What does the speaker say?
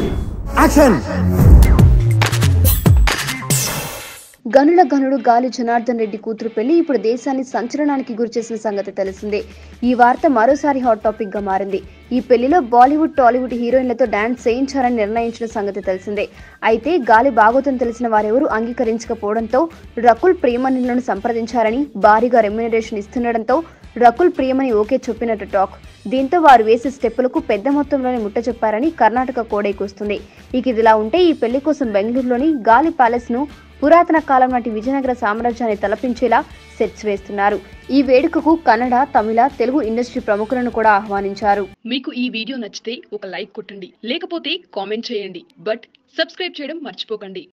action గనుల గనుడు గాలి జనార్దన్ రెడ్డి కూతురు పెళ్లి ఇప్పుడు దేశాన్ని సంచలనానికి గురిచేసిన సంగతి తెలిసిందే ఈ వార్త మరోసారి హాట్ టాపిక్ గా మారింది ఈ పెళ్లిలో బాలీవుడ్ టాలీవుడ్ హీరోయిన్లతో డాన్స్ చేయించాలని నిర్ణయించిన సంగతి తెలిసిందే అయితే గాలి బాగోతం తెలిసిన వారెవరూ అంగీకరించకపోవడంతో రకుల్ ప్రియమణిలను సంప్రదించారని భారీగా రెమ్యునరేషన్ ఇస్తుండటంతో రకుల్ ప్రియమణి ఓకే చెప్పినట్టు టాక్ దీంతో వారు వేసే స్టెప్పులకు పెద్ద మొత్తంలోనే ముట్ట చెప్పారని కర్ణాటక కోడైకొస్తుంది ఇక ఇదిలా ఉంటే ఈ పెళ్లి కోసం బెంగళూరులోని గాలి ప్యాలెస్ ను పురాతన కాలం నాటి విజయనగర సామ్రాజ్యాన్ని తలపించేలా సెట్స్ వేస్తున్నారు ఈ వేడుకకు కన్నడ తమిళ తెలుగు ఇండస్ట్రీ ప్రముఖులను కూడా ఆహ్వానించారు మీకు ఈ వీడియో నచ్చితే ఒక లైక్ కొట్టండి లేకపోతే కామెంట్ చేయండి బట్ సబ్స్క్రైబ్ చేయడం మర్చిపోకండి